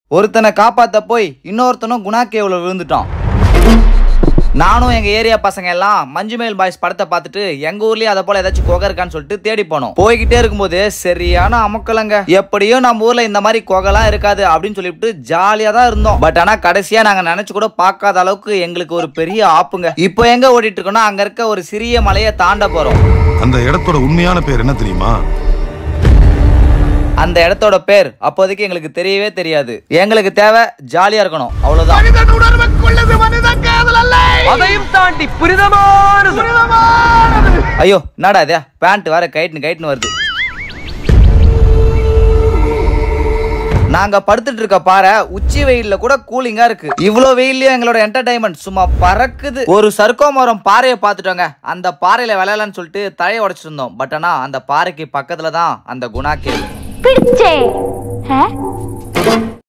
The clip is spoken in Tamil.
ஒருத்தனை காப்பாத்த போய் இன்னொருத்தனும் குணா கேவ்ல விழுந்துட்டான் நானும் எங்க ஏரியா பசங்க எல்லாம் மஞ்சுமேல் பாய்ஸ் படத்தை பார்த்துட்டு எங்க ஊர்லயே அதை போல ஏதாச்சும் குகை இருக்கான்னு சொல்லிட்டு தேடி போனோம் போய்கிட்டே இருக்கும்போது சரியான அமக்கலங்க எப்படியும் நம்ம ஊர்ல இந்த மாதிரி குகைலாம் இருக்காது அப்படின்னு சொல்லிட்டு ஜாலியா தான் இருந்தோம் பட் ஆனா கடைசியா நாங்க நினைச்சு கூட பார்க்காத அளவுக்கு எங்களுக்கு ஒரு பெரிய ஆப்புங்க இப்போ எங்க ஓடிட்டு இருக்கோம்னா அங்க இருக்க ஒரு சிறிய மலையை தாண்ட போறோம் அந்த இடத்தோட உண்மையான பேர் என்ன தெரியுமா அந்த இடத்தோட பேர் அப்போதைக்கு எங்களுக்கு தெரியவே தெரியாது எங்களுக்கு தேவை ஜாலியா இருக்கணும் அவ்வளவுதான் மனிதன் உணர்வுக்குள்ளது மனிதன் காதல் அல்ல அதையும் தாண்டி புனிதமானது ஐயோ என்னடா இதே பேண்ட் வேற கைட்டுன்னு கைட்டுன்னு வருது நாங்க படுத்துட்டு இருக்க பாறை உச்சி வெயில்ல கூட கூலிங்கா இருக்கு இவ்வளவு வெயில்லயும் எங்களோட என்டர்டைன்மெண்ட் சும்மா பறக்குது ஒரு சர்க்கோ மரம் பாறையை பார்த்துட்டோங்க அந்த பாறையில விளையாடலாம்னு சொல்லிட்டு தலையை உடைச்சிட்டு இருந்தோம் பட் ஆனா அந்த பாறைக்கு பக்கத்துல தான் அந்த குணா கேவ் பிடிச்சே